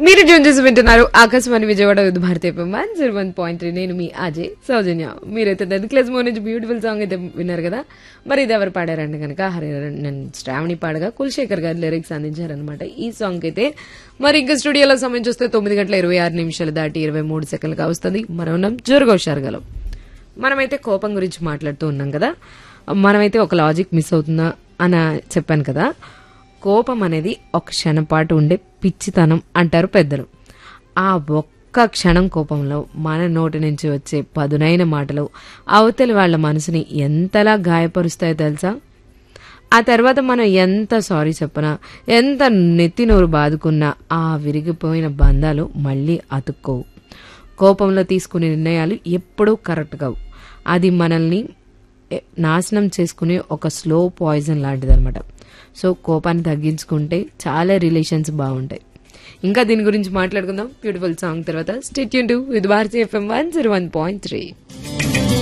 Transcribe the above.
మీరు జూన్ చేసి వింటున్నారు Akashvani Vijayawada with Bharatiya one zero one point three నేను మీ అజయ్ సౌజన్య మీరైతే టెన్త్ క్లాస్ మో నుంచి బ్యూటిఫుల్ సాంగ్ అయితే విన్నారు కదా మరి ఇది ఎవరు పాడారంటే కనుక హరిహరన్ శ్రావణి పాడగా కులశేఖర్ గారు లిరిక్స్ అందించారనమాట ఈ సాంగ్ అయితే మరి ఇంకా స్టూడియోలో సమయం చూస్తే తొమ్మిది గంటల ఇరవై ఆరు నిమిషాలు దాటి ఇరవై మూడు సెకండ్లుగా వస్తుంది మనం ఉన్నాం జోరుగా హుషారుగలం మనమైతే కోపం గురించి మాట్లాడుతూ ఉన్నాం కదా మనమైతే ఒక లాజిక్ మిస్ అవుతుందా అని చెప్పాను కదా కోపం అనేది ఒక క్షణపాటు ఉండే పిచ్చితనం అంటారు పెద్దలు ఆ ఒక్క క్షణం కోపంలో మన నోటి నుంచి వచ్చే పదునైన మాటలు అవతలి వాళ్ళ మనసుని ఎంతలా గాయపరుస్తాయో తెలుసా ఆ తర్వాత మనం ఎంత సారీ చెప్పినా ఎంత నెత్తి నోరు బాదుకున్నా ఆ విరిగిపోయిన బంధాలు మళ్ళీ అతుక్కోవు కోపంలో తీసుకునే నిర్ణయాలు ఎప్పుడూ కరెక్ట్ కావు అది మనల్ని ఎ- నాశనం చేసుకునే ఒక స్లో పాయిజన్ లాంటిది అనమాట సో కోపాన్ని తగ్గించుకుంటే చాలా రిలేషన్స్ బాగుంటాయి ఇంకా దీని గురించి మాట్లాడుకుందాం బ్యూటిఫుల్ సాంగ్ తర్వాత stay tuned to with Bharati FM one zero one point three